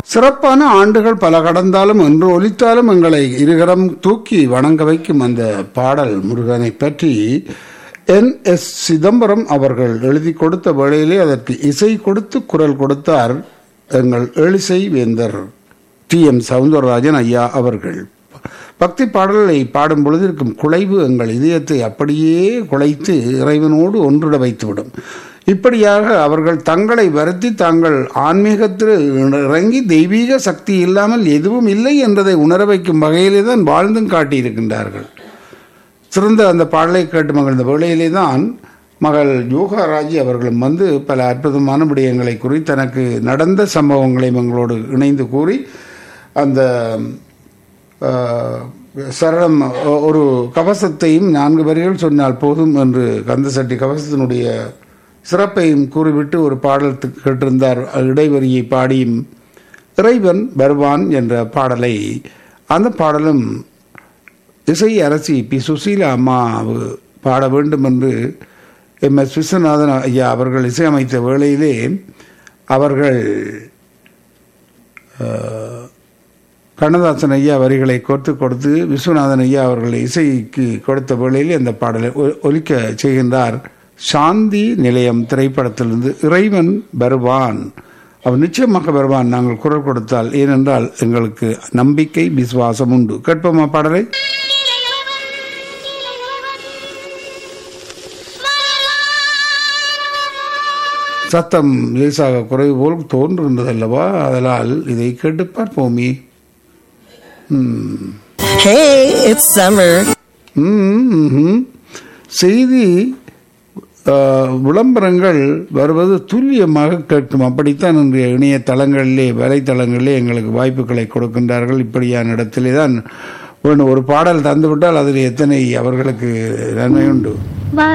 சிறப்பான ஆண்டுகள் பல கடந்தாலும் என்று ஒலித்தாலும் எங்களை இருகரம் தூக்கி வணங்க வைக்கும் அந்த பாடல் முருகனை பற்றி என் எஸ் சிதம்பரம் அவர்கள் எழுதி கொடுத்த வேளையிலே அதற்கு இசை கொடுத்து குரல் கொடுத்தார் எங்கள் எழிசை வேந்தர் டி எம் சவுந்தரராஜன் ஐயா அவர்கள் பக்தி பாடல்களை பாடும் பொழுது இருக்கும் குலைவு எங்கள் இதயத்தை அப்படியே குலைத்து இறைவனோடு ஒன்றிட வைத்துவிடும் இப்படியாக அவர்கள் தங்களை வருத்தி தாங்கள் ஆன்மீகத்தில் இறங்கி தெய்வீக சக்தி இல்லாமல் எதுவும் இல்லை என்பதை உணர வைக்கும் வகையிலே தான் வாழ்ந்தும் காட்டியிருக்கின்றார்கள் சிறந்த அந்த பாடலை கேட்டு மகிழ்ந்த வேளையிலே தான் மகள் யோகாராஜி அவர்களும் வந்து பல அற்புதமான விடயங்களை கூறி தனக்கு நடந்த சம்பவங்களை எங்களோடு இணைந்து கூறி அந்த ஆஹ், சரணம் ஒ- ஒரு கவசத்தையும் நான்கு வரிகள் சொன்னால் போதும் என்று கந்தசட்டி கவசத்தினுடைய சிறப்பையும் கூறிவிட்டு ஒரு பாடல் தி- கேட்டிருந்தார் இடைவரியை பாடியும் இறைவன் வருவான் என்ற பாடலை அந்த பாடலும் இசை அரசி பி சுசீலா அம்மா பாட வேண்டும் என்று எம் எஸ் விஸ்வநாதன் ஐயா அவர்கள் இசையமைத்த வேளையிலே அவர்கள் அஹ், கண்ணதாசன் ஐயா வரிகளை கோர்த்து கொடுத்து விஸ்வநாதன் ஐயா அவர்கள் இசைக்கு கொடுத்த வேளையிலே அந்த பாடலை ஒ- ஒலிக்க செய்கின்றார் சாந்தி நிலையம் திரைப்படத்திலிருந்து இறைவன் வருவான் அவன் நிச்சயமாக வருவான் நாங்கள் குரல் கொடுத்தால் ஏனென்றால் எங்களுக்கு நம்பிக்கை விசுவாசம் உண்டு கேட்போமா பாடலை சத்தம் லேசாக குறைவு போல் தோன்றுகின்றது அல்லவா அதனால் இதை கேட்டு பார்ப்போமே Hey, it's summer. ம், ம்ஹும். செய்தி ஆஹ், விளம்பரங்கள் வருவது துல்லியமாக கேட்கும் அப்படித்தான் இன்றைய இணையதளங்களிலே வலைத்தளங்களிலே எங்களுக்கு வாய்ப்புகளை கொடுக்கின்றார்கள் இப்படியான இடத்திலே தான் ஒன்று ஒரு பாடல் தந்துவிட்டால் அதில் எத்தனை அவர்களுக்கு நன்மை உண்டு வா